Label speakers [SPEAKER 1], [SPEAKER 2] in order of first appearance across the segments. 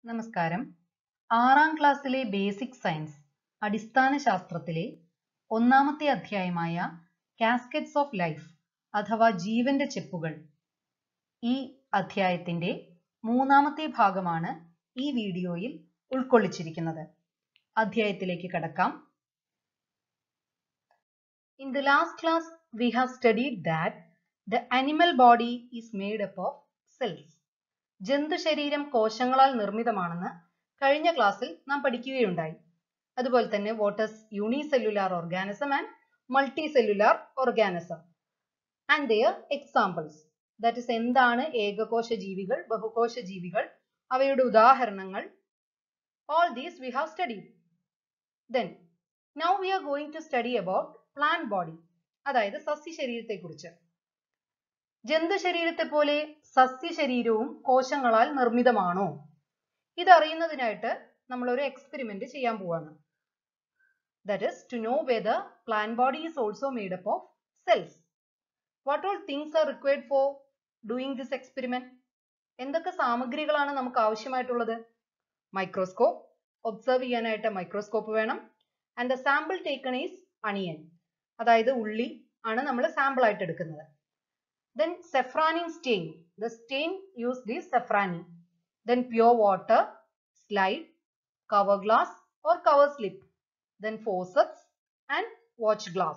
[SPEAKER 1] നമസ്കാരം ആറാം ക്ലാസ്സിലെ ബേസിക് സയൻസ് അടിസ്ഥാന ശാസ്ത്രത്തിലെ ഒന്നാമത്തെ അധ്യായമായ കാസ്കറ്റ്സ് ഓഫ് ലൈഫ് അഥവാ ജീവന്റെ ചെപ്പുകൾ ഈ അധ്യായത്തിന്റെ മൂന്നാമത്തെ ഭാഗമാണ് ഈ വീഡിയോയിൽ ഉൾക്കൊള്ളിച്ചിരിക്കുന്നത് അധ്യായത്തിലേക്ക് കടക്കാം In the last class, we have studied that the animal body is made up of cells. ജന്തു ശരീരം കോശങ്ങളാൽ നിർമ്മിതമാണെന്ന് കഴിഞ്ഞ ക്ലാസ്സിൽ നാം പഠിക്കുകയുണ്ടായി അതുപോലെ തന്നെ what is unicellular organism and multi cellular organism and their examples that is എന്താണ് ഏകകോശ ജീവികൾ ബഹുകോശ ജീവികൾ അവയുടെ ഉദാഹരണങ്ങൾ all these we have studied then now we are going to study about plant body അതായത് സസ്യ ശരീരത്തെ കുറിച്ച് ജന്തു ശരീരത്തെ പോലെ സസ്യ ശരീരവും കോശങ്ങളാൽ നിർമ്മിതമാണോ ഇതറിയുന്നതിനായിട്ട് നമ്മൾ ഒരു എക്സ്പെരിമെന്റ് ചെയ്യാൻ പോവാണ് that is to know whether plant body is also made up of cells what all things are required for doing this experiment എന്തൊക്കെ സാമഗ്രികളാണ് നമുക്ക് ആവശ്യമായിട്ടുള്ളത് മൈക്രോസ്കോപ്പ് ഒബ്സർവ് ചെയ്യാനായിട്ട് മൈക്രോസ്കോപ്പ് വേണം and the sample taken is onion അതായത് ഉള്ളി ആണ് നമ്മൾ സാമ്പിൾ ആയിട്ട് എടുക്കുന്നത് then saffronin stain the stain used is saffronin then pure water slide cover glass or cover slip then forceps and watch glass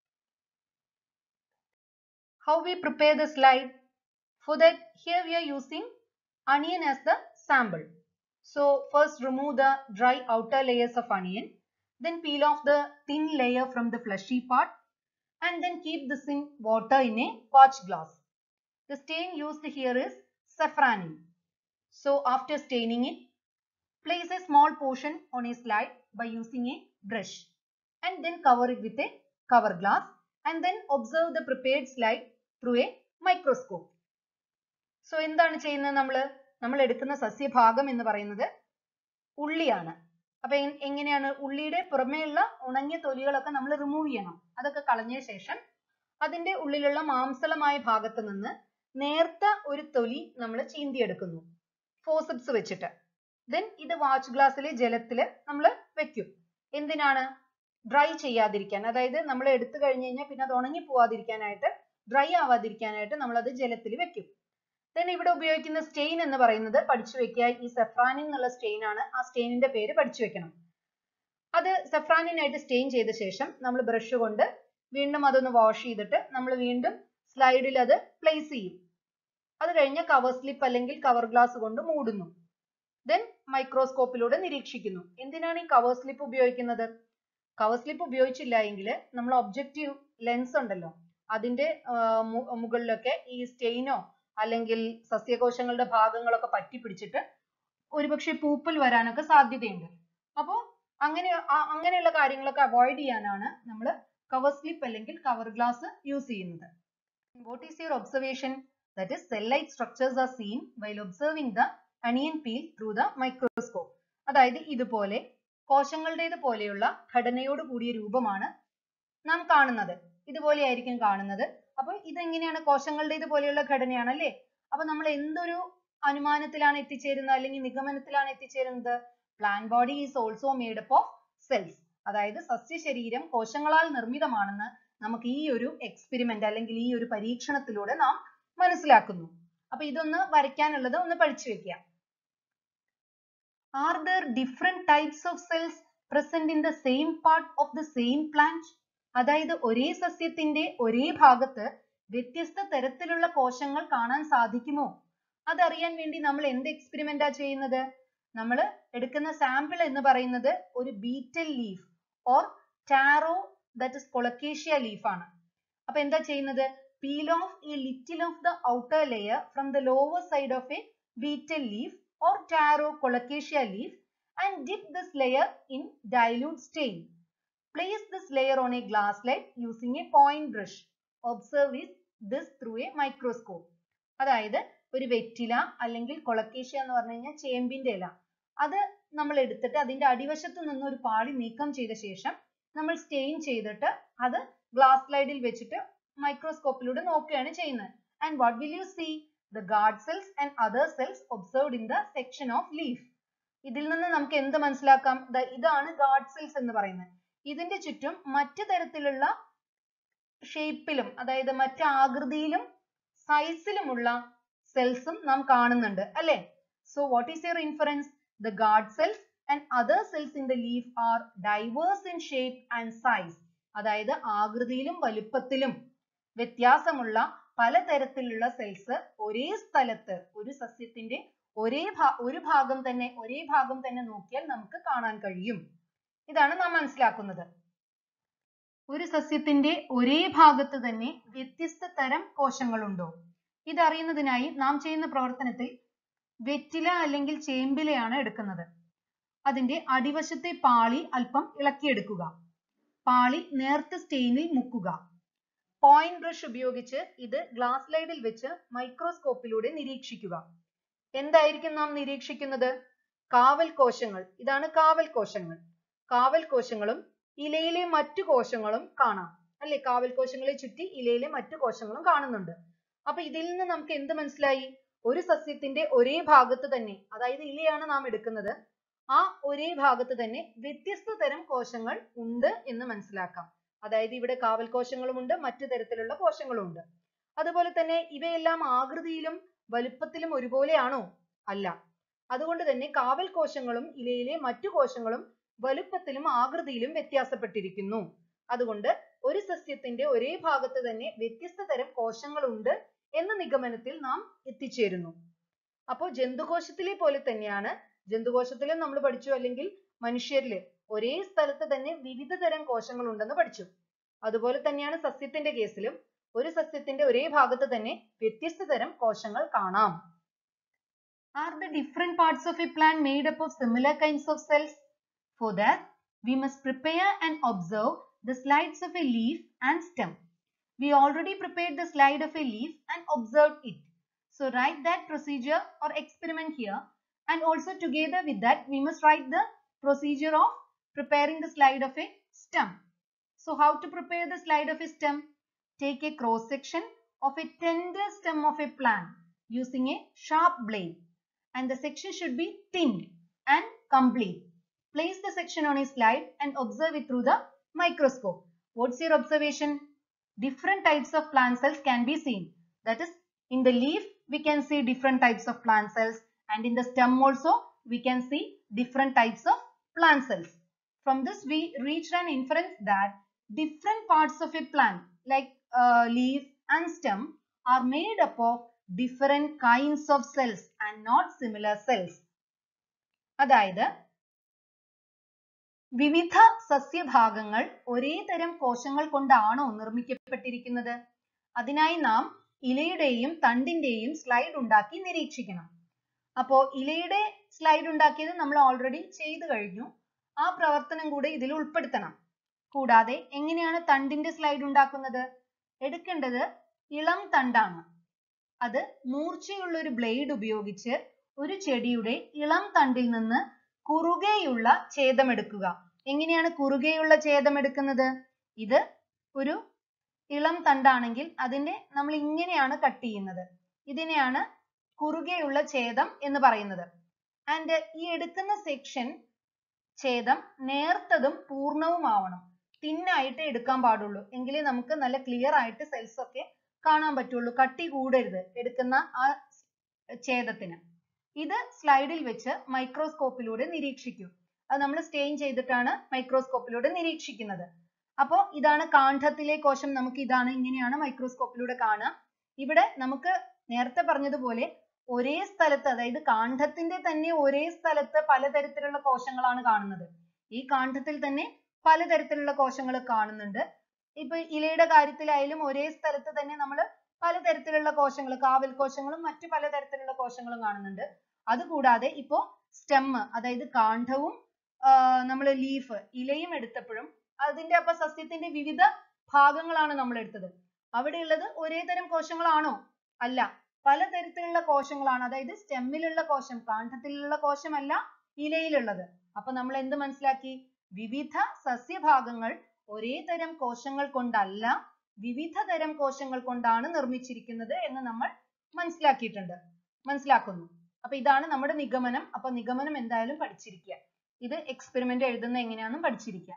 [SPEAKER 1] how we prepare the slide for that here we are using onion as the sample so first remove the dry outer layers of onion then peel off the thin layer from the fleshy part and then keep this in water in a watch glass. The stain used here is saffronin. So after staining it, place a small portion on a slide by using a brush and then cover it with a cover glass and then observe the prepared slide through a microscope. So എന്താണ് ചെയ്യുന്നത് നമ്മൾ നമ്മൾ എടുക്കുന്ന സസ്യഭാഗം എന്ന് പറയുന്നത് ഉള്ളിയാണ് അപ്പൊ എങ്ങനെയാണ് ഉള്ളിയുടെ പുറമേയുള്ള ഉണങ്ങിയ തൊലികളൊക്കെ നമ്മൾ റിമൂവ് ചെയ്യണം അതൊക്കെ കളഞ്ഞ ശേഷം അതിന്റെ ഉള്ളിലുള്ള മാംസളമായ ഭാഗത്ത് നിന്ന് നേർത്ത ഒരു തൊലി നമ്മൾ ചീന്തിയെടുക്കുന്നു ഫോസപ്സ് വെച്ചിട്ട് ദെൻ ഇത് വാച്ച് ഗ്ലാസ്സിലെ ജലത്തിൽ നമ്മൾ വെക്കും എന്തിനാണ് ഡ്രൈ ചെയ്യാതിരിക്കാൻ അതായത് നമ്മൾ എടുത്തു കഴിഞ്ഞു കഴിഞ്ഞാൽ പിന്നെ അത് ഉണങ്ങി പോവാതിരിക്കാനായിട്ട് ഡ്രൈ ആവാതിരിക്കാനായിട്ട് നമ്മൾ അത് ജലത്തിൽ വെക്കും ദെൻ ഇവിടെ ഉപയോഗിക്കുന്ന സ്റ്റെയിൻ എന്ന് പറയുന്നത് പഠിച്ചു വെക്കുക ഈ സെഫ്രാനിൻ എന്നുള്ള സ്റ്റെയിൻ ആണ് ആ സ്റ്റെയിനിന്റെ പേര് പഠിച്ചു വെക്കണം അത് സെഫ്രാനിൻ ആയിട്ട് സ്റ്റെയിൻ ചെയ്ത ശേഷം നമ്മൾ ബ്രഷ് കൊണ്ട് വീണ്ടും അതൊന്ന് വാഷ് ചെയ്തിട്ട് നമ്മൾ വീണ്ടും സ്ലൈഡിൽ അത് പ്ലേസ് ചെയ്യും അത് കഴിഞ്ഞ് കവർ സ്ലിപ്പ് അല്ലെങ്കിൽ കവർ ഗ്ലാസ് കൊണ്ട് മൂടുന്നു ദെൻ മൈക്രോസ്കോപ്പിലൂടെ നിരീക്ഷിക്കുന്നു എന്തിനാണ് ഈ കവർ സ്ലിപ്പ് ഉപയോഗിക്കുന്നത് കവർ സ്ലിപ്പ് ഉപയോഗിച്ചില്ല എങ്കിൽ നമ്മൾ ഒബ്ജക്റ്റീവ് ലെൻസ് ഉണ്ടല്ലോ അതിന്റെ മുകളിലൊക്കെ ഈ സ്റ്റെയിനോ അല്ലെങ്കിൽ സസ്യകോശങ്ങളുടെ ഭാഗങ്ങളൊക്കെ പറ്റി പിടിച്ചിട്ട് ഒരുപക്ഷെ പൂപ്പൽ വരാനൊക്കെ സാധ്യതയുണ്ട് അപ്പോൾ അങ്ങനെ അങ്ങനെയുള്ള കാര്യങ്ങളൊക്കെ അവോയ്ഡ് ചെയ്യാനാണ് നമ്മൾ കവർ സ്ലിപ്പ് അല്ലെങ്കിൽ കവർ ഗ്ലാസ് യൂസ് ചെയ്യുന്നത് what is your observation that is cell like structures are seen while observing the onion peel through the microscope അതായത് ഇതുപോലെ കോശങ്ങളുടേത് പോലെയുള്ള ഘടനയോട് കൂടിയ രൂപമാണ് നാം കാണുന്നത് ഇതുപോലെ ആയിരിക്കും കാണുന്നത് അപ്പോൾ ഇതെങ്ങനെയാണ് കോശങ്ങളുടേത് പോലെയുള്ള ഘടനയാണ് അല്ലേ അപ്പൊ നമ്മൾ എന്തൊരു അനുമാനത്തിലാണ് എത്തിച്ചേരുന്നത് അല്ലെങ്കിൽ നിഗമനത്തിലാണ് എത്തിച്ചേരുന്നത് plant body is also made up of cells അതായത് സസ്യ ശരീരം കോശങ്ങളാൽ നിർമ്മിതമാണെന്ന് നമുക്ക് ഈ ഒരു എക്സ്പെരിമെന്റ് അല്ലെങ്കിൽ ഈ ഒരു പരീക്ഷണത്തിലൂടെ നാം മനസ്സിലാക്കുന്നു അപ്പൊ ഇതൊന്ന് വരയ്ക്കാനുള്ളത് ഒന്ന് പഠിച്ചു വെക്കുക are there different types of cells present in the same part of the same plant അതായത് ഒരേ സസ്യത്തിന്റെ ഒരേ ഭാഗത്ത് വ്യത്യസ്ത തരത്തിലുള്ള കോശങ്ങൾ കാണാൻ സാധിക്കുമോ അതറിയാൻ വേണ്ടി നമ്മൾ എന്ത് എക്സ്പെരിമെന്റാ ചെയ്യുന്നത് നമ്മൾ എടുക്കുന്ന സാമ്പിൾ എന്ന് പറയുന്നത് ഒരു betel leaf or taro that is colocasia leaf ആണ് അപ്പൊ എന്താ ചെയ്യുന്നത് peel off a little of the outer layer from the lower side of a betel leaf or taro colocasia leaf and dip this layer in dilute stain Place this layer on a glass slide using a point brush. Observe this through a microscope. അതായത് ഒരു വെറ്റില അല്ലെങ്കിൽ colocasia എന്ന് പറഞ്ഞു കഴിഞ്ഞാൽ ചേമ്പിന്റെ ഇല അത് നമ്മൾ എടുത്തിട്ട് അതിന്റെ അടിവശത്ത് നിന്ന് ഒരു പാളി നീക്കം ചെയ്ത ശേഷം നമ്മൾ സ്റ്റെയിൻ ചെയ്തിട്ട് അത് ഗ്ലാസ് സ്ലൈഡിൽ വെച്ചിട്ട് മൈക്രോസ്കോപ്പിലൂടെ നോക്കുകയാണ് ചെയ്യുന്നത് and what will you see the guard cells and other cells observed in the section of leaf ഇതിൽ നിന്ന് നമുക്ക് എന്ത് മനസ്സിലാക്കാം ദാ ഇതാണ് ഗാർഡ് സെൽസ് എന്ന് പറയുന്നത് ഇതിന്റെ ചുറ്റും മറ്റു തരത്തിലുള്ള ഷേപ്പിലും അതായത് മറ്റ് ആകൃതിയിലും സൈസിലുമുള്ള സെൽസും നാം കാണുന്നുണ്ട് അല്ലെ so what is your inference the guard cells and other cells in the leaf are diverse in shape and size അതായത് ആകൃതിയിലും വലുപ്പത്തിലും വ്യത്യാസമുള്ള പലതരത്തിലുള്ള സെൽസ് ഒരേ സ്ഥലത്ത് ഒരു സസ്യത്തിന്റെ ഒരേ ഭാ ഒരു ഭാഗം തന്നെ ഒരേ ഭാഗം തന്നെ നോക്കിയാൽ നമുക്ക് കാണാൻ കഴിയും ഇതാണ് നാം മനസ്സിലാക്കുന്നത് ഒരു സസ്യത്തിന്റെ ഒരേ ഭാഗത്ത് തന്നെ വ്യത്യസ്ത തരം കോശങ്ങളുണ്ടോ ഇതറിയുന്നതിനായി നാം ചെയ്യുന്ന പ്രവർത്തനത്തിൽ വെറ്റില അല്ലെങ്കിൽ ചേമ്പിലയാണ് എടുക്കുന്നത് അതിന്റെ അടിവശത്തെ പാളി അല്പം ഇളക്കിയെടുക്കുക പാളി നേർത്ത സ്റ്റെയിനിൽ മുക്കുക പോയിന്റ് ബ്രഷ് ഉപയോഗിച്ച് ഇത് ഗ്ലാസ് സ്ലൈഡിൽ വെച്ച് മൈക്രോസ്കോപ്പിലൂടെ നിരീക്ഷിക്കുക എന്തായിരിക്കും നാം നിരീക്ഷിക്കുന്നത് കാവൽ കോശങ്ങൾ ഇതാണ് കാവൽ കോശങ്ങൾ കാവൽ കോശങ്ങളും ഇലയിലെ മറ്റു കോശങ്ങളും കാണാം അല്ലെ കാവൽ കോശങ്ങളെ ചുറ്റി ഇലയിലെ മറ്റു കോശങ്ങളും കാണുന്നുണ്ട് അപ്പൊ ഇതിൽ നിന്ന് നമുക്ക് എന്ത് മനസ്സിലായി ഒരു സസ്യത്തിന്റെ ഒരേ ഭാഗത്ത് തന്നെ അതായത് ഇലയാണ് നാം എടുക്കുന്നത് ആ ഒരേ ഭാഗത്ത് തന്നെ വ്യത്യസ്ത തരം കോശങ്ങൾ ഉണ്ട് എന്ന് മനസ്സിലാക്കാം അതായത് ഇവിടെ കാവൽ കോശങ്ങളുമുണ്ട് മറ്റു തരത്തിലുള്ള കോശങ്ങളും ഉണ്ട് അതുപോലെ തന്നെ ഇവയെല്ലാം ആകൃതിയിലും വലുപ്പത്തിലും ഒരുപോലെയാണോ അല്ല അതുകൊണ്ട് തന്നെ കാവൽ കോശങ്ങളും ഇലയിലെ മറ്റു കോശങ്ങളും വലുപ്പത്തിലും ആകൃതിയിലും വ്യത്യാസപ്പെട്ടിരിക്കുന്നു അതുകൊണ്ട് ഒരു സസ്യത്തിന്റെ ഒരേ ഭാഗത്ത് തന്നെ വ്യത്യസ്ത തരം കോശങ്ങളുണ്ട് എന്ന നിഗമനത്തിൽ നാം എത്തിച്ചേരുന്നു അപ്പോൾ ജന്തുകോശത്തിലെ പോലെ തന്നെയാണ് ജന്തുകോശത്തിലും നമ്മൾ പഠിച്ചു അല്ലെങ്കിൽ മനുഷ്യരില് ഒരേ സ്ഥലത്ത് തന്നെ വിവിധ തരം കോശങ്ങൾ ഉണ്ടെന്ന് പഠിച്ചു അതുപോലെ തന്നെയാണ് സസ്യത്തിന്റെ കേസിലും ഒരു സസ്യത്തിന്റെ ഒരേ ഭാഗത്ത് തന്നെ വ്യത്യസ്ത തരം കോശങ്ങൾ കാണാം Are the different parts of a plant made up of similar kinds of cells? For that, we must prepare and observe the slides of a leaf and stem. We already prepared the slide of a leaf and observed it. So write that procedure or experiment here and also together with that we must write the procedure of preparing the slide of a stem. So how to prepare the slide of a stem? Take a cross section of a tender stem of a plant using a sharp blade and the section should be thin and complete. Place the section on a slide and observe it through the microscope. What's your observation? Different types of plant cells can be seen. That is, in the leaf, we can see different types of plant cells and in the stem also, we can see different types of plant cells. From this, we reached an inference that different parts of a plant like uh, leaf and stem are made up of different kinds of cells and not similar cells. അതായത് വിവിധ സസ്യഭാഗങ്ങൾ ഒരേ തരം കോശങ്ങൾ കൊണ്ടാണോ നിർമ്മിക്കപ്പെട്ടിരിക്കുന്നത് അതിനായി നാം ഇലയുടെയും തണ്ടിന്റെയും slide ഉണ്ടാക്കി നിരീക്ഷിക്കണം അപ്പോ ഇലയുടെ സ്ലൈഡ് ഉണ്ടാക്കിയത് നമ്മൾ ഓൾറെഡി ചെയ്തു കഴിഞ്ഞു ആ പ്രവർത്തനം കൂടെ ഇതിൽ ഉൾപ്പെടുത്തണം കൂടാതെ എങ്ങനെയാണ് തണ്ടിന്റെ സ്ലൈഡ് ഉണ്ടാക്കുന്നത് എടുക്കേണ്ടത് ഇളം തണ്ടാണ് അത് മൂർച്ചയുള്ള ഒരു ബ്ലേഡ് ഉപയോഗിച്ച് ഒരു ചെടിയുടെ ഇളം തണ്ടിൽ നിന്ന് കുറുകെയുള്ള ഛേദമെടുക്കുക എങ്ങനെയാണ് കുറുകെയുള്ള ഛേദമെടുക്കുന്നത് ഇത് ഒരു ഇളം തണ്ടാണെങ്കിൽ അതിനെ നമ്മൾ ഇങ്ങനെയാണ് കട്ട് ചെയ്യുന്നത് ഇതിനെയാണ് കുറുകെയുള്ള ഛേദം എന്ന് പറയുന്നത് ആൻഡ് ഈ എടുക്കുന്ന സെക്ഷൻ ഛേദം നേർത്തതും പൂർണ്ണവുമാവണം തിന്നായിട്ട് എടുക്കാൻ പാടുള്ളൂ എങ്കിലേ നമുക്ക് നല്ല ക്ലിയർ ആയിട്ട് സെൽസ് ഒക്കെ കാണാൻ പറ്റുള്ളൂ കട്ടി കൂടരുത് എടുക്കുന്ന ആ ഛേദത്തിന് ഇത് സ്ലൈഡിൽ വെച്ച് മൈക്രോസ്കോപ്പിലൂടെ നിരീക്ഷിക്കൂ അത് നമ്മൾ സ്റ്റെയിൻ ചെയ്തിട്ടാണ് മൈക്രോസ്കോപ്പിലൂടെ നിരീക്ഷിക്കുന്നത് അപ്പോ ഇതാണ് കാണ്ഡത്തിലെ കോശം നമുക്ക് ഇതാണ് ഇങ്ങനെയാണ് മൈക്രോസ്കോപ്പിലൂടെ കാണുക ഇവിടെ നമുക്ക് നേരത്തെ പറഞ്ഞതുപോലെ ഒരേ സ്ഥലത്ത് അതായത് കാണ്ഡത്തിന്റെ തന്നെ ഒരേ സ്ഥലത്ത് പലതരത്തിലുള്ള കോശങ്ങളാണ് കാണുന്നത് ഈ കാണ്ഡത്തിൽ തന്നെ പലതരത്തിലുള്ള കോശങ്ങൾ കാണുന്നുണ്ട് ഇപ്പൊ ഇലയുടെ കാര്യത്തിലായാലും ഒരേ സ്ഥലത്ത് തന്നെ നമ്മൾ പലതരത്തിലുള്ള കോശങ്ങൾ കാവൽ കോശങ്ങളും മറ്റു പലതരത്തിലുള്ള കോശങ്ങളും കാണുന്നുണ്ട് അതുകൂടാതെ ഇപ്പോ സ്റ്റെം അതായത് കാണ്ഡവും നമ്മൾ ലീഫ് ഇലയും എടുത്തപ്പോഴും അതിന്റെ അപ്പൊ സസ്യത്തിന്റെ വിവിധ ഭാഗങ്ങളാണ് നമ്മൾ എടുത്തത് അവിടെയുള്ളത് ഒരേ തരം കോശങ്ങളാണോ അല്ല പലതരത്തിലുള്ള കോശങ്ങളാണ് അതായത് സ്റ്റെമ്മിലുള്ള കോശം കാണ്ഡത്തിലുള്ള കോശമല്ല ഇലയിലുള്ളത് അപ്പൊ നമ്മൾ എന്ത് മനസ്സിലാക്കി വിവിധ സസ്യഭാഗങ്ങൾ ഒരേ തരം കോശങ്ങൾ കൊണ്ടല്ല വിവിധ തരം കോശങ്ങൾ കൊണ്ടാണ് നിർമ്മിച്ചിരിക്കുന്നത് എന്ന് നമ്മൾ മനസ്സിലാക്കിയിട്ടുണ്ട് മനസ്സിലാക്കുന്നു അപ്പൊ ഇതാണ് നമ്മുടെ നിഗമനം അപ്പൊ നിഗമനം എന്തായാലും പഠിച്ചിരിക്കുക ഇത് എക്സ്പെരിമെന്റ് എഴുതുന്ന എങ്ങനെയാണെന്നും പഠിച്ചിരിക്കുക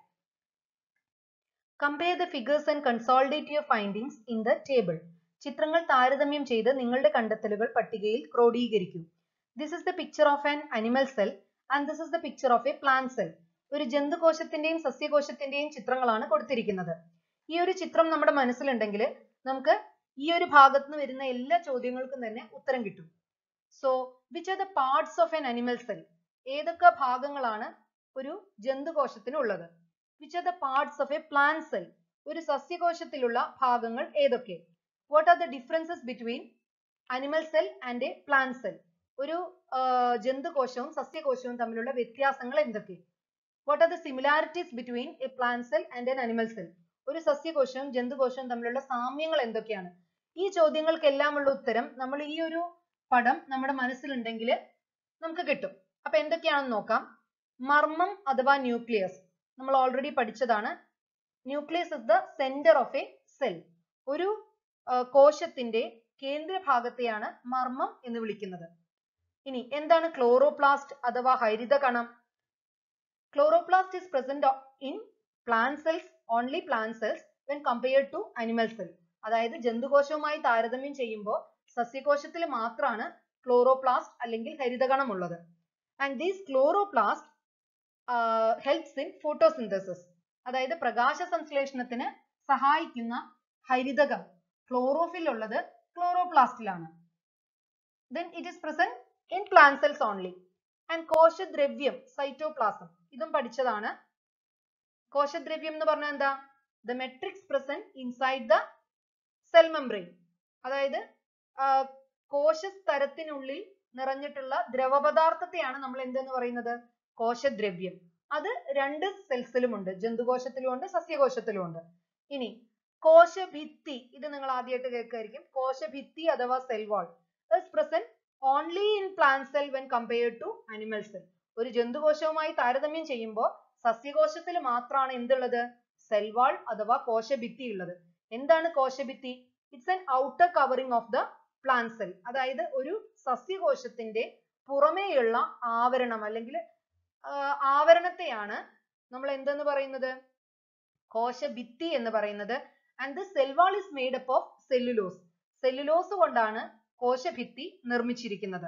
[SPEAKER 1] compare the figures and consolidate your findings in the table ചിത്രങ്ങൾ താരതമ്യം ചെയ്ത് നിങ്ങളുടെ കണ്ടെത്തലുകൾ പട്ടികയിൽ ക്രോഡീകരിക്കൂ this is the picture of an animal cell and this is the picture of a plant cell ഒരു ജന്തുകോശത്തിന്റെയും സസ്യകോശത്തിന്റെയും ചിത്രങ്ങളാണ് കൊടുത്തിരിക്കുന്നത് ഈ ഒരു ചിത്രം നമ്മുടെ മനസ്സിലുണ്ടെങ്കിൽ നമുക്ക് ഈ ഒരു ഭാഗത്ത് നിന്ന് വരുന്ന എല്ലാ ചോദ്യങ്ങൾക്കും തന്നെ ഉത്തരം കിട്ടും so which are the parts of an animal cell ഏതൊക്കെ ഭാഗങ്ങളാണ് ഒരു ജന്തുകോശത്തിന് ഉള്ളത് which are the parts of a plant cell ഒരു സസ്യകോശത്തിലുള്ള ഭാഗങ്ങൾ ഏതൊക്കെ what are the differences between animal cell and a plant cell ഒരു ജന്തുകോശവും സസ്യകോശവും തമ്മിലുള്ള വ്യത്യാസങ്ങൾ എന്തൊക്കെ what are the similarities between a plant cell and an animal cell ഒരു സസ്യകോശവും ജന്തുകോശവും തമ്മിലുള്ള സാമ്യങ്ങൾ എന്തൊക്കെയാണ് ഈ ചോദ്യങ്ങൾക്കെല്ലാം ഉള്ള ഉത്തരം നമ്മൾ ഈ ഒരു പടം നമ്മുടെ മനസ്സിലുണ്ടെങ്കിൽ നമുക്ക് കിട്ടും അപ്പൊ എന്തൊക്കെയാണെന്ന് നോക്കാം മർമ്മം അഥവാ ന്യൂക്ലിയസ് നമ്മൾ ഓൾറെഡി പഠിച്ചതാണ് nucleus is the centre of a cell ഒരു കോശത്തിന്റെ കേന്ദ്രഭാഗത്തെയാണ് മർമ്മം എന്ന് വിളിക്കുന്നത് ഇനി എന്താണ് ക്ലോറോപ്ലാസ്റ്റ് അഥവാ ഹരിത കണം chloroplast is present in plant cells only plant cells when compared to animal cell അതായത് ജന്തുകോശവുമായി താരതമ്യം ചെയ്യുമ്പോൾ സസ്യകോശത്തിൽ മാത്രമാണ് ക്ലോറോപ്ലാസ്റ്റ് അല്ലെങ്കിൽ ഹരിതകണം ഉള്ളത് and these chloroplast helps in photosynthesis അതായത് പ്രകാശ സംശ്ലേഷണത്തിന് സഹായിക്കുന്ന ഹരിതകം ക്ലോറോഫിൽ ഉള്ളത് ക്ലോറോപ്ലാസ്റ്റിലാണ് then it is present in plant cells only and കോശദ്രവ്യം സൈറ്റോപ്ലാസം ഇതും പഠിച്ചതാണ് കോശദ്രവ്യം എന്ന് പറഞ്ഞാൽ എന്താ the matrix present inside the cell membrane അതായത് കോശസ്തരത്തിനുള്ളിൽ നിറഞ്ഞിട്ടുള്ള ദ്രവപദാർത്ഥത്തെയാണ് നമ്മൾ എന്തെന്ന് പറയുന്നത് കോശദ്രവ്യം അത് രണ്ട് സെൽസിലും ഉണ്ട് ജന്തുകോശത്തിലും ഉണ്ട് സസ്യകോശത്തിലും ഉണ്ട് ഇനി കോശഭിത്തി ഇത് നിങ്ങൾ ആദ്യമായിട്ട് കേൾക്കുമായിരിക്കും കോശഭിത്തി അഥവാ cell wall is present only in plant cell when compared to animal cell ഒരു ജന്തുകോശവുമായി താരതമ്യം ചെയ്യുമ്പോൾ സസ്യകോശത്തിൽ മാത്രമാണ് എന്തുള്ളത് സെൽ വാൾ അഥവാ കോശഭിത്തി ഉള്ളത് എന്താണ് കോശഭിത്തി it's an outer covering of the plant cell അതായത് ഒരു സസ്യകോശത്തിന്റെ പുറമേയുള്ള ആവരണം അല്ലെങ്കിൽ ആവരണത്തെയാണ് നമ്മൾ എന്തെന്ന് പറയുന്നത് കോശഭിത്തി എന്ന് പറയുന്നത് and the cell wall is made up of cellulose cellulose കൊണ്ടാണ് കോശഭിത്തി നിർമ്മിച്ചിരിക്കുന്നത്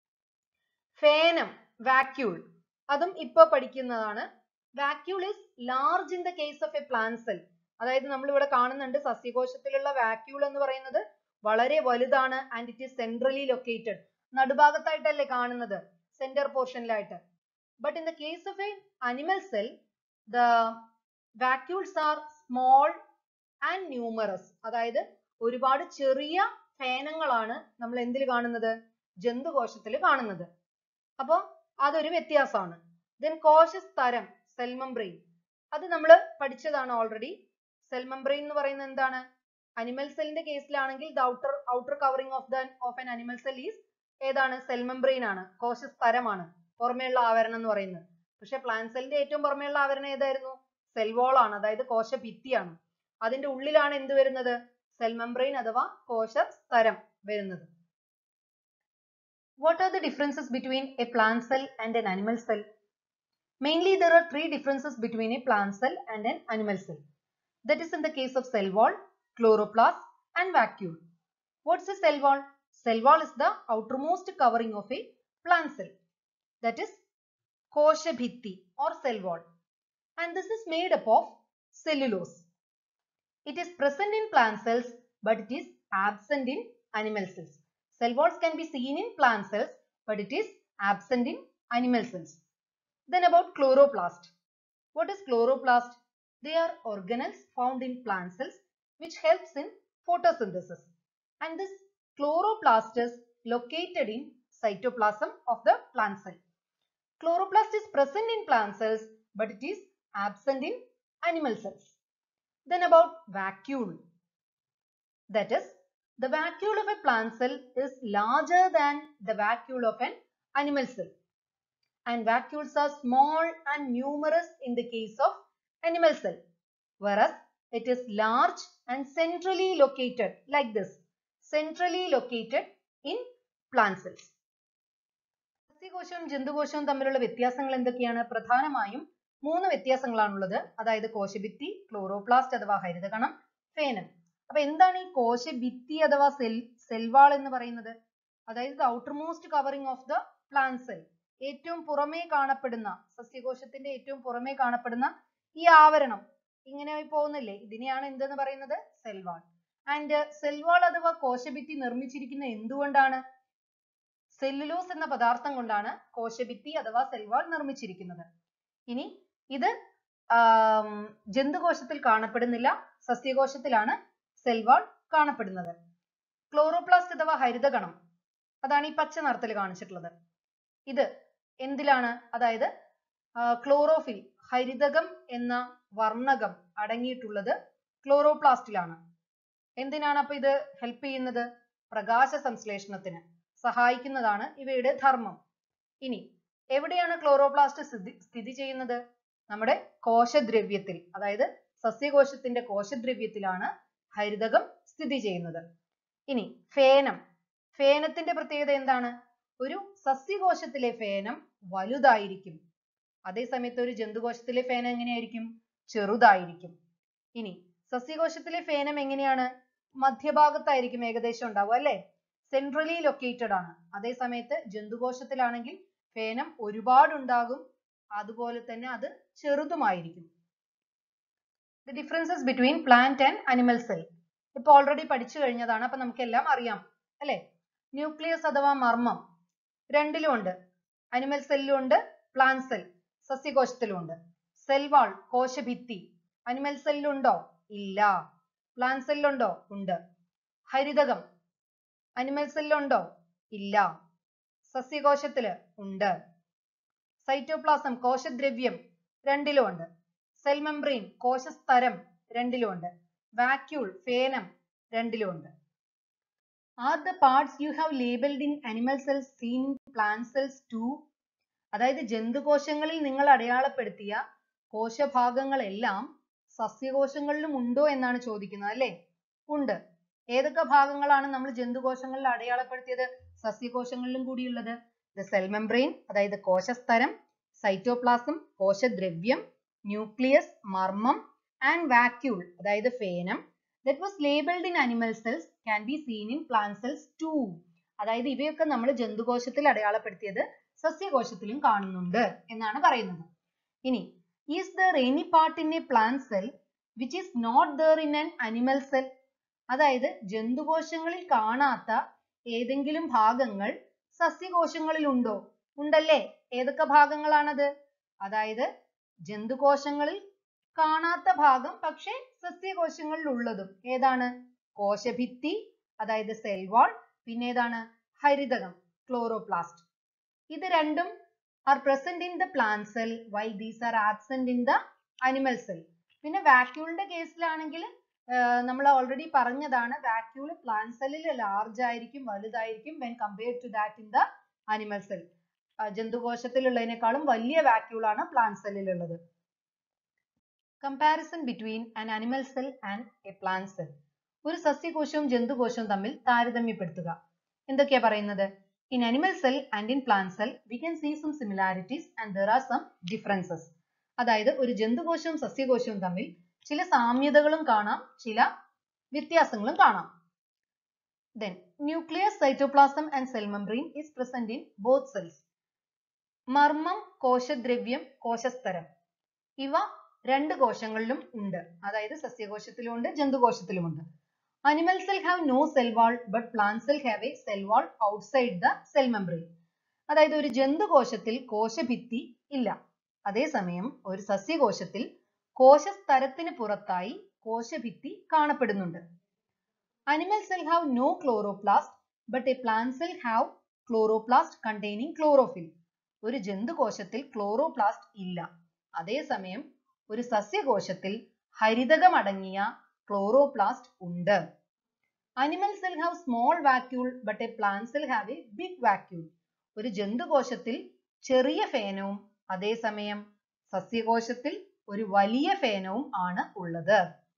[SPEAKER 1] ഫേനം വാക്യൂൾ അതും ഇപ്പൊ പഠിക്കുന്നതാണ് vacuole is large in the case of a plant cell അതായത് നമ്മൾ ഇവിടെ കാണുന്നുണ്ട് സസ്യകോശത്തിലുള്ള വാക്യൂൾ എന്ന് പറയുന്നത് വളരെ വലുതാണ് and it is centrally located നടുഭാഗത്തായിട്ടല്ലേ കാണുന്നത് സെന്റർ പോർഷനിലായിട്ട് but in the case of a animal cell the vacuoles are small and numerous അതായത് ഒരുപാട് ചെറിയ ഫേനങ്ങളാണ് നമ്മൾ എന്തിൽ കാണുന്നത് ജന്തുകോശത്തിൽ കാണുന്നത് അപ്പോൾ അതൊരു വ്യത്യാസമാണ് then കോശസ്തരം സെൽ മെംബ്രെയിൻ അത് നമ്മൾ പഠിച്ചതാണ് ഓൾറെഡി സെൽ മെംബ്രെയിൻ എന്ന് പറയുന്നത് എന്താണ് അനിമൽ സെല്ലിന്റെ കേസിലാണെങ്കിൽ the outer outer covering of the of an animal cell is ഏതാണ് സെൽ മെംബ്രെയിൻ ആണ് കോശസ്തരമാണ് പുറമേയുള്ള ആവരണം എന്ന് പറയുന്നത് പക്ഷെ പ്ലാന്റ് സെല്ലിന്റെ ഏറ്റവും പുറമേയുള്ള ആവരണം ഏതായിരുന്നു സെൽ വാൾ ആണ് അതായത് കോശഭിത്തിയാണ് അതിന്റെ ഉള്ളിലാണ് എന്ത് വരുന്നത് സെൽ മെംബ്രെയിൻ അഥവാ കോശസ്തരം വരുന്നത് What are the differences between a plant cell and an animal cell? Mainly there are three differences between a plant cell and an animal cell. That is in the case of cell wall, chloroplast and vacuole. What's a cell wall? Cell wall is the outermost covering of a plant cell. That is koshabhitti or cell wall. And this is made up of cellulose. It is present in plant cells but it is absent in animal cells. Cell walls can be seen in plant cells but it is absent in animal cells. Then about chloroplast. What is chloroplast? They are organelles found in plant cells which helps in photosynthesis. And this chloroplast is located in cytoplasm of the plant cell. Chloroplast is present in plant cells but it is absent in animal cells. Then about vacuole. That is, the vacuole of a plant cell is larger than the vacuole of an animal cell. And vacuoles are small and numerous in the case of animal cell. Whereas it is large and centrally located like this. Centrally located in plant cells. സസ്യകോശവും ജന്തുകോശവും തമ്മിലുള്ള വ്യത്യാസങ്ങൾ എന്തൊക്കെയാണ് പ്രധാനമായും മൂന്ന് വ്യത്യാസങ്ങളാണുള്ളത് അതായത് കോശഭിത്തി chloroplast അഥവാ ഹരിതകണം ഫേനം അപ്പൊ എന്താണ് ഈ കോശഭിത്തി അഥവാ സെൽ സെൽവാൾ എന്ന് പറയുന്നത് അതായത് outermost covering of the plant cell ഏറ്റവും പുറമേ കാണപ്പെടുന്ന സസ്യകോശത്തിന്റെ ഏറ്റവും പുറമേ കാണപ്പെടുന്ന ഈ ആവരണം ഇങ്ങനെ പോകുന്നില്ലേ ഇതിനെയാണ് എന്തെന്ന് പറയുന്നത് സെൽവാൾ ആൻഡ് സെൽവാൾ അഥവാ കോശഭിത്തി നിർമ്മിച്ചിരിക്കുന്ന എന്തുകൊണ്ടാണ് സെല്ലുലോസ് എന്ന പദാർത്ഥം കൊണ്ടാണ് കോശഭിത്തി അഥവാ സെൽവാൾ നിർമ്മിച്ചിരിക്കുന്നത് ഇനി ഇത് ആം, ജന്തുകോശത്തിൽ കാണപ്പെടുന്നില്ല സസ്യകോശത്തിലാണ് സെൽവാൾ കാണപ്പെടുന്നത് ക്ലോറോപ്ലാസ്റ്റ് അഥവാ ഹരിതകണം അതാണ് ഈ പച്ച നിറത്തിൽ കാണിച്ചിട്ടുള്ളത് ഇത് എന്തിലാണ് അതായത് ക്ലോറോഫിൽ ഹരിതകം എന്ന വർണ്ണകം അടങ്ങിയിട്ടുള്ളത് ക്ലോറോപ്ലാസ്റ്റിലാണ് എന്തിനാണ് അപ്പൊ ഇത് ഹെൽപ്പ് ചെയ്യുന്നത് പ്രകാശ സംശ്ലേഷണത്തിന് സഹായിക്കുന്നതാണ് ഇവയുടെ ധർമ്മം ഇനി എവിടെയാണ് ക്ലോറോപ്ലാസ്റ്റ് സ്ഥിതി സ്ഥിതി ചെയ്യുന്നത് നമ്മുടെ കോശദ്രവ്യത്തിൽ അതായത് സസ്യകോശത്തിന്റെ കോശദ്രവ്യത്തിലാണ് ഹരിതകം സ്ഥിതി ചെയ്യുന്നത് ഇനി ഫേനം ഫേനത്തിന്റെ പ്രത്യേകത എന്താണ് ഒരു സസ്യകോശത്തിലെ ഫേനം വലുതായിരിക്കും അതേസമയത്ത് ഒരു ജന്തുകോശത്തിലെ ഫേനം എങ്ങനെയായിരിക്കും ചെറുതായിരിക്കും ഇനി സസ്യകോശത്തിലെ ഫേനം എങ്ങനെയാണ് മധ്യഭാഗത്തായിരിക്കും ഏകദേശം ഉണ്ടാവുക അല്ലെ സെൻട്രലി ലൊക്കേറ്റഡ് ആണ് അതേസമയത്ത് ജന്തുകോശത്തിലാണെങ്കിൽ ഫേനം ഒരുപാടുണ്ടാകും അതുപോലെ തന്നെ അത് ചെറുതുമായിരിക്കും the differences between plant and animal cell ഇപ്പൊ ഓൾറെഡി പഠിച്ചു കഴിഞ്ഞതാണ് അപ്പൊ നമുക്കെല്ലാം അറിയാം അല്ലെ ന്യൂക്ലിയസ് അഥവാ മർമ്മം രണ്ടിലും ഉണ്ട് അനിമൽ സെല്ലിലും ഉണ്ട് പ്ലാന്റ് സെൽ സസ്യകോശത്തിലും ഉണ്ട് സെൽ വാൾ കോശഭിത്തി അനിമൽ സെല്ലുണ്ടോ ഇല്ല പ്ലാന്റ് സെല്ലുണ്ടോ ഉണ്ട് ഹരിതകം അനിമൽ സെല്ലുണ്ടോ ഇല്ല സസ്യകോശത്തില് ഉണ്ട് സൈറ്റോപ്ലാസം കോശദ്രവ്യം രണ്ടിലും ഉണ്ട് സെൽ മെംബ്രെയിൻ കോശസ്തരം രണ്ടിലും ഉണ്ട് വാക്യൂൾ ഫേനം രണ്ടിലും ഉണ്ട് are the parts you have labelled in animal cells seen in plant cells too അതായത് ജന്തുകോശങ്ങളിൽ നിങ്ങൾ അടയാളപ്പെടുത്തിയ കോശഭാഗങ്ങളെല്ലാം സസ്യകോശങ്ങളിലും ഉണ്ടോ എന്നാണ് ചോദിക്കുന്നത് അല്ലേ ഉണ്ട് ഏതൊക്കെ ഭാഗങ്ങളാണ് നമ്മൾ ജന്തുകോശങ്ങളിൽ അടയാളപ്പെടുത്തിയത് സസ്യകോശങ്ങളിലും കൂടിയുള്ളത് ദ സെൽ മെംബ്രെയിൻ അതായത് കോശസ്തരം സൈറ്റോപ്ലാസം കോശദ്രവ്യം ന്യൂക്ലിയസ് മർമ്മം ആൻഡ് വാക്യൂൾ അതായത് ഫേനം that was labelled in animal cells can be seen in plant cells too അതായത് ഇവയൊക്കെ നമ്മൾ ജന്തുകോശത്തിൽ അടയാളപ്പെടുത്തിയത് സസ്യകോശത്തിലും കാണുന്നുണ്ട് എന്നാണ് പറയുന്നത് ഇനി is there any part in a plant cell which is not there in an animal cell അതായത് ജന്തുകോശങ്ങളിൽ കാണാത്ത ഏതെങ്കിലും ഭാഗങ്ങൾ സസ്യകോശങ്ങളിൽ ഉണ്ടോ ഉണ്ടല്ലേ ഏതൊക്കെ ഭാഗങ്ങളാണത് അതായത് ജന്തുകോശങ്ങളിൽ കാണാത്ത ഭാഗം പക്ഷെ സസ്യകോശങ്ങളിൽ ഉള്ളതും ഏതാണ് കോശഭിത്തി അതായത് സെൽ വാൾ പിന്നെ ഏതാണ് ഹരിതകം ക്ലോറോപ്ലാസ്റ്റ് ഇത് രണ്ടും are present in the plant cell why these are absent in the animal cell പിന്നെ വാക്യൂളിന്റെ കേസിലാണെങ്കിൽ നമ്മൾ ഓൾറെഡി പറഞ്ഞതാണ് വാക്യൂൾ പ്ലാന്റ് സെല്ലിൽ ലാർജ് ആയിരിക്കും വലുതായിരിക്കും when compared to that in the animal cell ജന്തുകോശത്തിലുള്ളതിനേക്കാളും വലിയ വാക്യൂൾ ആണ് പ്ലാന്റ് സെല്ലിലുള്ളത് comparison between an animal cell and a plant cell ഒരു സസ്യകോശവും ജന്തുകോശവും തമ്മിൽ താരതമ്യപ്പെടുത്തുക എന്തൊക്കെയാ പറയുന്നത് in animal cell and in plant cell we can see some similarities and there are some differences അതായത് ഒരു ജന്തുകോശവും സസ്യകോശവും തമ്മിൽ ചില സാമ്യതകളും കാണാം ചില വ്യത്യാസങ്ങളും കാണാം then nucleus cytoplasm and cell membrane is present in both cells മർമ്മം കോശദ്രവ്യം കോശസ്തരം ഇവ രണ്ട് കോശങ്ങളിലും ഉണ്ട് അതായത് സസ്യകോശത്തിലും ഉണ്ട് ജന്തുകോശത്തിലും ഉണ്ട് animal cell have no cell wall but plant cell have a cell wall outside the cell membrane അതായത് ഒരു ജന്തുകോശത്തിൽ കോശഭിത്തി ഇല്ല അതേസമയം ഒരു സസ്യകോശത്തിൽ കോശസ്തരത്തിന് പുറത്തായി കോശഭിത്തി കാണപ്പെടുന്നുണ്ട് Animal cell have no chloroplast but a plant cell have chloroplast containing chlorophyll. ഒരു ജന്തുകോശത്തിൽ ക്ലോറോപ്ലാസ്റ്റ് ഇല്ല അതേസമയം ഒരു സസ്യകോശത്തിൽ ഹരിതകമടങ്ങിയ ക്ലോറോപ്ലാസ്റ്റ് ഉണ്ട് animal cell have small vacuole but a plant cell have a big vacuole ഒരു ജന്തുകോശത്തിൽ ചെറിയ ഫേനവും അതേസമയം സസ്യകോശത്തിൽ ഒരു വലിയ ഫേനവും ആണ് ഉള്ളത്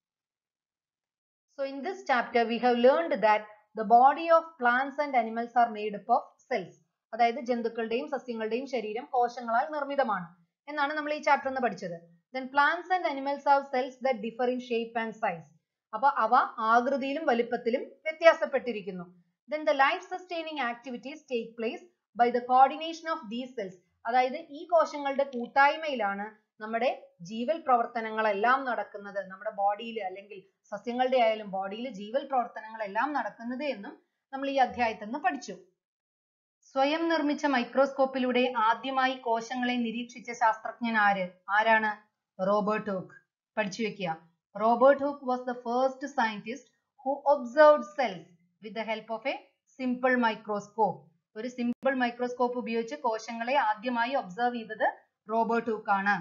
[SPEAKER 1] So in this chapter we have learned that the body of plants and animals are made up of cells. അതായത് ജന്തുക്കളുടെയും സസ്യങ്ങളുടെയും ശരീരം കോശങ്ങളാൽ നിർമ്മിതമാണ് എന്നാണ് നമ്മൾ ഈ ചാപ്റ്ററിൽ നിന്ന് പഠിച്ചത് then plants and animals have cells that differ in shape and size അപ്പൊ അവ ആകൃതിയിലും വലിപ്പത്തിലും വ്യത്യാസപ്പെട്ടിരിക്കുന്നു then the life sustaining activities take place by the coordination of these cells അതായത് ഈ കോശങ്ങളുടെ കൂട്ടായ്മയിലാണ് നമ്മുടെ ജീവൽ പ്രവർത്തനങ്ങളെല്ലാം നടക്കുന്നത് നമ്മുടെ ബോഡിയിൽ അല്ലെങ്കിൽ സസ്യങ്ങളുടെ ആയാലും ബോഡിയിൽ ജീവൽ പ്രവർത്തനങ്ങളെല്ലാം നടക്കുന്നത് എന്നും നമ്മൾ ഈ അധ്യായത്തിൽ നിന്ന് പഠിച്ചു സ്വയം നിർമ്മിച്ച മൈക്രോസ്കോപ്പിലൂടെ ആദ്യമായി കോശങ്ങളെ നിരീക്ഷിച്ച ശാസ്ത്രജ്ഞൻ ആര് ആരാണ് റോബർട്ട് ഹൂക്ക് പഠിച്ചു വെക്കുക Robert Hooke was the first scientist who observed cells with the help of a simple microscope ഒരു സിമ്പിൾ മൈക്രോസ്കോപ്പ് ഉപയോഗിച്ച് കോശങ്ങളെ ആദ്യമായി ഒബ്സർവ് ചെയ്തത് റോബർട്ട് ഹൂക്ക് ആണ്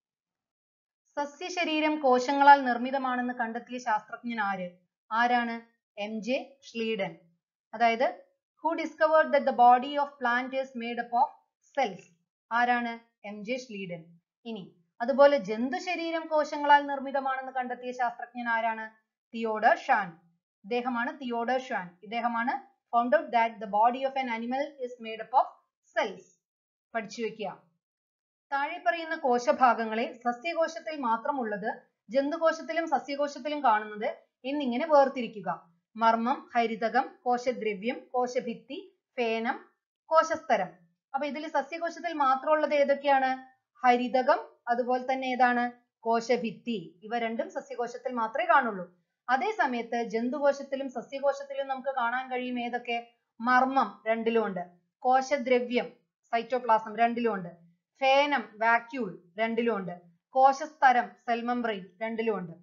[SPEAKER 1] സസ്യശരീരം കോശങ്ങളാൽ നിർമ്മിതമാണെന്ന് കണ്ടെത്തിയ ശാസ്ത്രജ്ഞൻ ആര് ആരാണ് എം ജെ ഷ്ലീഡൻ അതായത് who discovered that the body of plant is made up of cells ആരാണ് എം ജെ ഷ്ലീഡൻ ഇനി അതുപോലെ ജന്തു ശരീരം കോശങ്ങളാൽ നിർമ്മിതമാണെന്ന് കണ്ടെത്തിയ ശാസ്ത്രജ്ഞൻ ആരാണ് തിയോഡർ ഷാൻ ഇദ്ദേഹമാണ് തിയോഡർ ഷാൻ ഇദ്ദേഹമാണ് found out that the body of an animal is made up of cells പഠിച്ചു വെക്കുക താഴെ പറയുന്ന കോശഭാഗങ്ങളെ സസ്യകോശത്തിൽ മാത്രമുള്ളത് ജന്തുകോശത്തിലും സസ്യകോശത്തിലും കാണുന്നത് എന്നിങ്ങനെ വേർതിരിക്കുക മർമ്മം ഹരിതകം കോശദ്രവ്യം കോശഭിത്തി ഫേനം കോശസ്തരം അപ്പൊ ഇതിൽ സസ്യകോശത്തിൽ മാത്രമുള്ളത് ഏതൊക്കെയാണ് ഹരിതകം അതുപോലെ തന്നെ ഏതാണ് കോശഭിത്തി ഇവ രണ്ടും സസ്യകോശത്തിൽ മാത്രമേ കാണുള്ളൂ അതേ സമയത്ത് ജന്തുകോശത്തിലും സസ്യകോശത്തിലും നമുക്ക് കാണാൻ കഴിയും ഏതൊക്കെ മർമ്മം രണ്ടിലും ഉണ്ട് കോശദ്രവ്യം സൈറ്റോപ്ലാസം രണ്ടിലും ഉണ്ട് ഫേനം വാക്യൂൾ രണ്ടിലും ഉണ്ട് കോശസ്തരം സെൽ മെംബ്രെയിൻ രണ്ടിലും ഉണ്ട്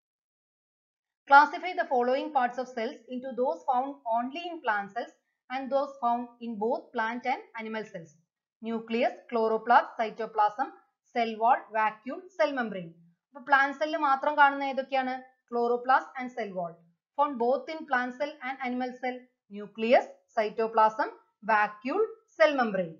[SPEAKER 1] Classify the following parts of cells into those found only in plant cells and those found in both plant and animal cells. Nucleus, chloroplast, cytoplasm, cell wall, vacuole, cell membrane. അപ്പോൾ plant cell മാത്രം കാണുന്ന ഏതൊക്കെയാണ് chloroplast and cell wall. Found both in plant cell and animal cell. Nucleus, cytoplasm, vacuole, cell membrane.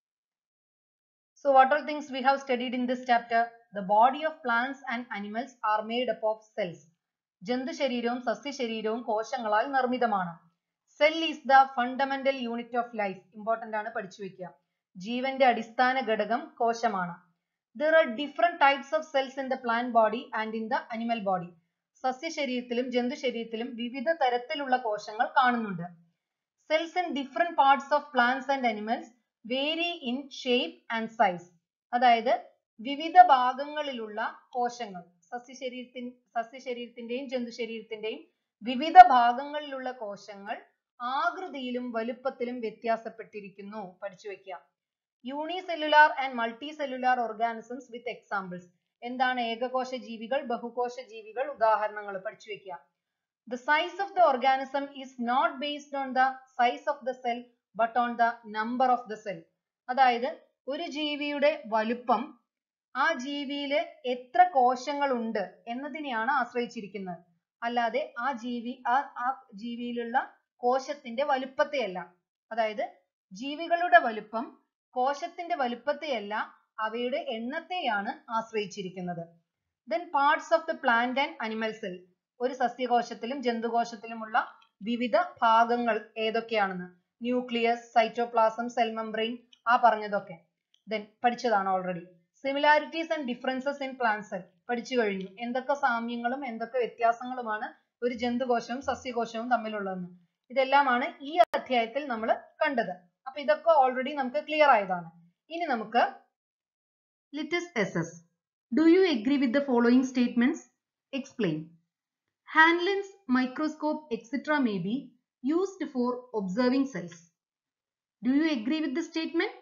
[SPEAKER 1] So what all things we have studied in this chapter? The body of plants and animals are made up of cells. ജന്തുശരീരവും സസ്യശരീരവും കോശങ്ങളാൽ നിർമ്മിതമാണ് cell is the fundamental unit of life important ആണ് പഠിച്ചു വെക്കുക ജീവന്റെ അടിസ്ഥാന ഘടകം കോശമാണ് there are different types of cells in the plant body and in the animal body സസ്യശരീരത്തിലും ജന്തുശരീരത്തിലും വിവിധ തരത്തിലുള്ള കോശങ്ങൾ കാണുന്നുണ്ട് cells in different parts of plants and animals vary in shape and size അതായത് വിവിധ ഭാഗങ്ങളിലുള്ള കോശങ്ങൾ സസ്യശരീരത്തിൻ സസ്യശരീരത്തിന്റെയും ജന്തുശരീരത്തിന്റെയും വിവിധ ഭാഗങ്ങളിലുള്ള കോശങ്ങൾ ആകൃതിയിലും വലുപ്പത്തിലും വ്യത്യാസപ്പെട്ടിരിക്കുന്നു പഠിച്ചു വെക്കുക unicellular and multi cellular organisms with examples എന്താണ് ഏകകോശ ജീവികൾ ബഹുകോശ ജീവികൾ ഉദാഹരണങ്ങൾ പഠിച്ചു വെക്കുക The size of the organism is not based on the size of the cell but on the number of the cell. അതായത് ഒരു ജീവിയുടെ വലുപ്പം ആ ജീവിയില് എത്ര കോശങ്ങൾ ഉണ്ട് എന്നതിനെയാണ് ആശ്രയിച്ചിരിക്കുന്നത് അല്ലാതെ ആ ജീവി ആ ആ ജീവിയിലുള്ള കോശത്തിന്റെ വലുപ്പത്തെയല്ല അതായത് ജീവികളുടെ വലുപ്പം കോശത്തിന്റെ വലുപ്പത്തെയല്ല അവയുടെ എണ്ണത്തെയാണ് ആശ്രയിച്ചിരിക്കുന്നത് then parts of the plant and animal cell ഒരു സസ്യകോശത്തിലും ജന്തുകോശത്തിലുമുള്ള വിവിധ ഭാഗങ്ങൾ ഏതൊക്കെയാണെന്ന് ന്യൂക്ലിയസ് സൈറ്റോപ്ലാസം സെൽ മെംബ്രെയിൻ ആ പറഞ്ഞതൊക്കെ then പഠിച്ചതാണ് already similarities and differences in plant cell പഠിച്ചു കഴിഞ്ഞു എന്തൊക്കെ സാമ്യങ്ങളും എന്തൊക്കെ വ്യത്യാസങ്ങളുമാണ് ഒരു ജന്തുകോശവും സസ്യകോശവും തമ്മിലുള്ളതെന്ന് ഇതെല്ലാമാണ് ഈ അധ്യായത്തിൽ നമ്മൾ കണ്ടത് അപ്പൊ ഇതൊക്കെ ഓൾറെഡി നമുക്ക് ക്ലിയർ ആയതാണ് ഇനി നമുക്ക് ലിറ്റസ് എസ് do you agree with the following statements explain Hanlon's microscope etc. may be used for observing cells. Do you agree with the statement?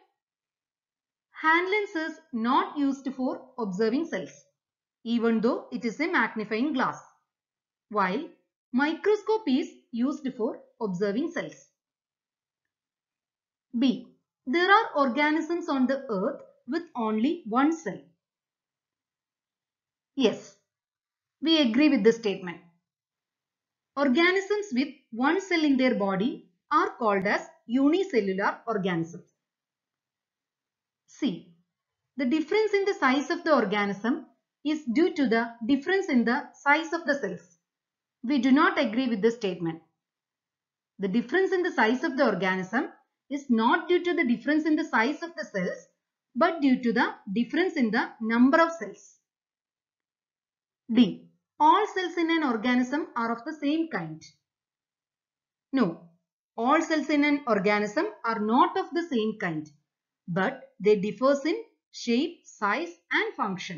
[SPEAKER 1] Hanlon's is not used for observing cells, even though it is a magnifying glass, while microscope is used for observing cells. B. There are organisms on the earth with only one cell. Yes, we agree with this statement. Organisms with one cell in their body are called as unicellular organisms. C. The difference in the size of the organism is due to the difference in the size of the cells. We do not agree with this statement. The difference in the size of the organism is not due to the difference in the size of the cells, but due to the difference in the number of cells. D. All cells in an organism are of the same kind. No, all cells in an organism are not of the same kind, but they differs in shape, size and function.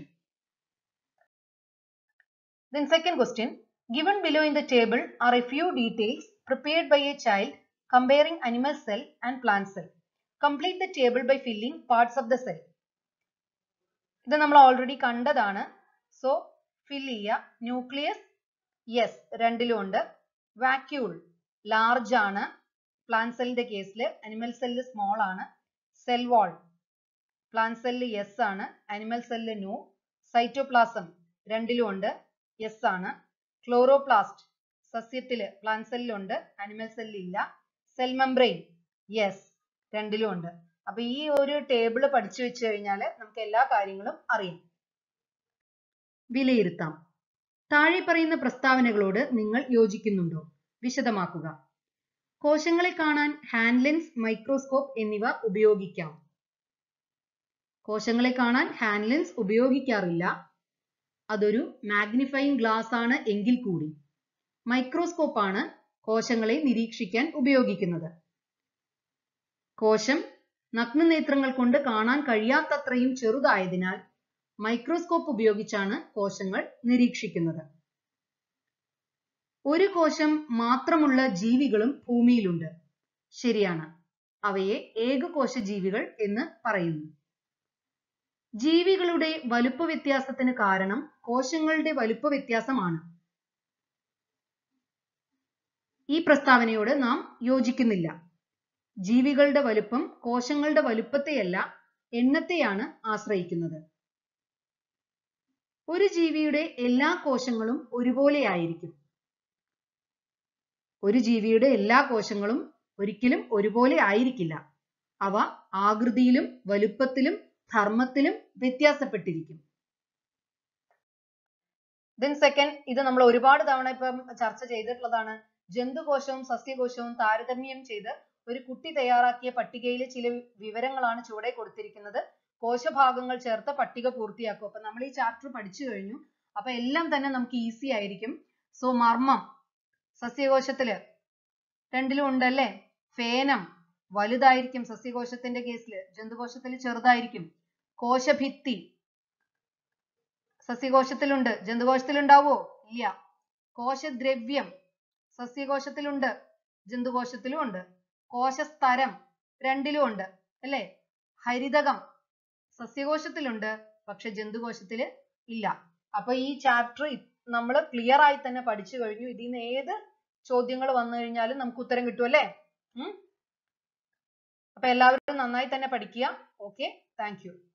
[SPEAKER 1] Then second question, given below in the table are a few details prepared by a child comparing animal cell and plant cell. Complete the table by filling parts of the cell. ഇത് നമ്മൾ already കണ്ടതാണ് so ഫിൽ ചെയ്യുക nucleus yes രണ്ടിലും ഉണ്ട് vacuole large ആണ് plant സെല്ലിന്റെ കേസിൽ animal cell small ആണ് cell wall plant cell yes ആണ് അനിമൽ സെല്ല് നോ സൈറ്റോപ്ലാസം രണ്ടിലും ഉണ്ട് യെസ് ആണ് ക്ലോറോപ്ലാസ്റ്റ് സസ്യത്തില് പ്ലാന്റ് സെല്ലുണ്ട് അനിമൽ സെല്ലില്ല സെൽ മെംബ്രെയിൻ യെസ് രണ്ടിലും ഉണ്ട് അപ്പൊ ഈ ഒരു ടേബിൾ പഠിച്ചു വെച്ച് കഴിഞ്ഞാൽ നമുക്ക് എല്ലാ കാര്യങ്ങളും അറിയാം വിലയിരുത്താം താഴെ പറയുന്ന പ്രസ്താവനകളോട് നിങ്ങൾ യോജിക്കുന്നുണ്ടോ വിശദമാക്കുക കോശങ്ങളെ കാണാൻ ഹാൻഡ് ലെൻസ് മൈക്രോസ്കോപ്പ് എന്നിവ ഉപയോഗിക്കാം കോശങ്ങളെ കാണാൻ ഹാൻഡ് ലെൻസ് ഉപയോഗിക്കാറില്ല അതൊരു മാഗ്നിഫൈയിങ് ഗ്ലാസ് ആണ് എങ്കിൽ കൂടി മൈക്രോസ്കോപ്പ് ആണ് കോശങ്ങളെ നിരീക്ഷിക്കാൻ ഉപയോഗിക്കുന്നത് കോശം നഗ്നനേത്രങ്ങൾ കൊണ്ട് കാണാൻ കഴിയാത്തത്രയും ചെറുതായതിനാൽ മൈക്രോസ്കോപ്പ് ഉപയോഗിച്ചാണ് കോശങ്ങൾ നിരീക്ഷിക്കുന്നത് ഒരു കോശം മാത്രമുള്ള ജീവികളും ഭൂമിയിലുണ്ട് ശരിയാണ് അവയെ ഏകകോശ ജീവികൾ എന്ന് പറയുന്നു ജീവികളുടെ വലുപ്പ വ്യത്യാസത്തിന് കാരണം കോശങ്ങളുടെ വലുപ്പ വ്യത്യാസമാണ് ഈ പ്രസ്താവനയോട് നാം യോജിക്കുന്നില്ല ജീവികളുടെ വലുപ്പം കോശങ്ങളുടെ വലുപ്പത്തെയല്ല എണ്ണത്തെയാണ് ആശ്രയിക്കുന്നത് ഒരു ജീവിയുടെ എല്ലാ കോശങ്ങളും ഒരുപോലെയായിരിക്കും ഒരു ജീവിയുടെ എല്ലാ കോശങ്ങളും ഒരിക്കലും ഒരുപോലെ ആയിരിക്കില്ല അവ ആകൃതിയിലും വലുപ്പത്തിലും ധർമ്മത്തിലും വ്യത്യാസപ്പെട്ടിരിക്കും ദെൻ സെക്കൻഡ് ഇത് നമ്മൾ ഒരുപാട് തവണ ഇപ്പം ചർച്ച ചെയ്തിട്ടുള്ളതാണ് ജന്തുകോശവും സസ്യകോശവും താരതമ്യം ചെയ്ത് ഒരു കുട്ടി തയ്യാറാക്കിയ പട്ടികയിലെ ചില വിവരങ്ങളാണ് ചുവടെ കൊടുത്തിരിക്കുന്നത് കോശഭാഗങ്ങൾ ചേർത്ത് പട്ടിക പൂർത്തിയാക്കും അപ്പൊ നമ്മൾ ഈ ചാപ്റ്റർ പഠിച്ചു കഴിഞ്ഞു അപ്പൊ എല്ലാം തന്നെ നമുക്ക് ഈസി ആയിരിക്കും സോ മർമ്മം സസ്യകോശത്തില് രണ്ടിലും ഉണ്ടല്ലേ ഫേനം വലുതായിരിക്കും സസ്യകോശത്തിന്റെ കേസിൽ ജന്തുകോശത്തിൽ ചെറുതായിരിക്കും കോശഭിത്തി സസ്യകോശത്തിലുണ്ട് ജന്തുകോശത്തിൽ ഉണ്ടാവോ ഇല്ല കോശദ്രവ്യം സസ്യകോശത്തിലുണ്ട് ജന്തുകോശത്തിലും ഉണ്ട് കോശസ്തരം രണ്ടിലും ഉണ്ട് അല്ലേ ഹരിതകം സസ്യകോശത്തിലുണ്ട് പക്ഷെ ജന്തുകോശത്തില് ഇല്ല അപ്പൊ ഈ ചാപ്റ്റർ നമ്മൾ ക്ലിയർ ആയി തന്നെ പഠിച്ചു കഴിഞ്ഞു ഇതിൽ നിന്ന് ഏത് ചോദ്യങ്ങൾ വന്നു കഴിഞ്ഞാലും നമുക്ക് ഉത്തരം കിട്ടും അല്ലേ ഉം അപ്പൊ എല്ലാവരും നന്നായി തന്നെ പഠിക്കുക ഓക്കെ താങ്ക് യു